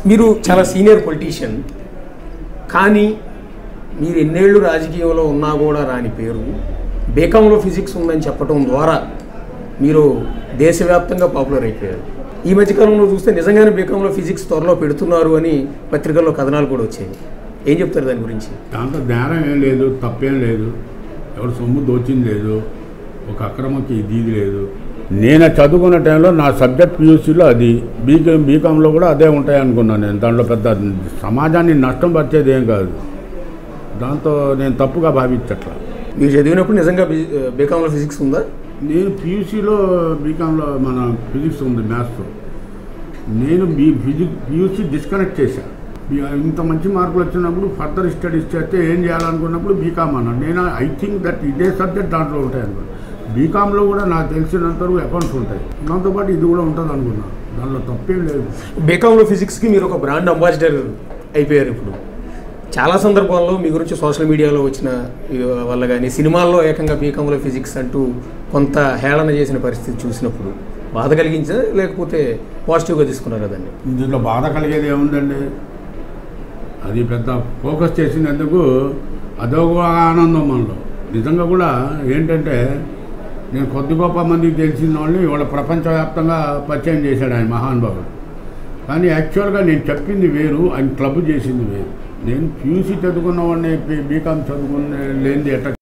మీరు చాలా senior politician కానీ మీరు ఎన్నేళ్ళు రాజకీయంలో ఉన్నా కూడా రాని పేరు బేకాంలో ఫిజిక్స్ ఉందని చెప్పడం ద్వారా మీరు దేశవ్యాప్తంగా పాపులర్ అయిపోయారు ఈ మధ్యకాలంలో చూస్తే నిజంగానే బేకాంలో ఫిజిక్స్ త్వరలో పెడుతున్నారు అని పత్రికల్లో కథనాలు కూడా వచ్చాయి ఏం చెప్తారు దాని గురించి దాంట్లో నేరం ఏం లేదు తప్పేం లేదు ఎవరు సొమ్ము దోచింది లేదు ఒక అక్రమకి ఇది ఇది లేదు నేను చదువుకున్న టైంలో నా సబ్జెక్ట్ పియూసీలో అది బీకామ్ బీకామ్లో కూడా అదే ఉంటాయి అనుకున్నాను నేను దాంట్లో పెద్ద సమాజాన్ని నష్టం పరిచేది ఏం కాదు దాంతో నేను తప్పుగా భావించట్లా మీరు చదివినప్పుడు నిజంగా బి- బేకాంలో ఫిజిక్స్ ఉందా నేను పియూసీలో బీకామ్లో మన ఫిజిక్స్ ఉంది మ్యాథ్స్ నేను బీ ఫిజిక్స్ పియూసీ డిస్కనెక్ట్ చేశాను ఈ- ఇంత మంచి మార్కులు వచ్చినప్పుడు ఫర్దర్ స్టడీస్ చేస్తే ఏం చేయాలనుకున్నప్పుడు బీకామ్ అన్నాను నేను ఐ థింక్ దట్ ఇదే సబ్జెక్ట్ దాంట్లో ఉంటాయి అనుకున్నాను బీకామ్లో కూడా నాకు తెలిసినంత వరకు అకౌంట్స్ ఉంటాయి దాంతోపాటు ఇది కూడా ఉంటుంది అనుకున్నాను దానిలో తప్పేం లేదు బేకాంలో ఫిజిక్స్కి మీరు ఒక బ్రాండ్ అంబాసిడర్ అయిపోయారు ఇప్పుడు చాలా సందర్భాల్లో మీ గురించి సోషల్ మీడియాలో వచ్చిన ఈ వల్ల కానీ సినిమాల్లో ఏకంగా బీకాంలో ఫిజిక్స్ అంటూ కొంత హేళన చేసిన పరిస్థితి చూసినప్పుడు బాధ కలిగించా లేకపోతే పాజిటివ్గా తీసుకున్నారు కదండి దీంట్లో బాధ కలిగేది ఏముందండి అది పెద్ద ఫోకస్ చేసినందుకు అదొక ఆనందం మనలో నిజంగా కూడా ఏంటంటే నేను కొద్ది గొప్ప మందికి తెలిసిన వాళ్ళని ఇవాళ ప్రపంచవ్యాప్తంగా పరిచయం చేశాడు ఆయన మహానుభావుడు కానీ యాక్చువల్గా నేను చెప్పింది వేరు ఆయన క్లబ్ చేసింది వేరు నేను పీయూసీ చదువుకున్న వాడిని బీకామ్ చదువుకున్న లేనిది ఎట్లా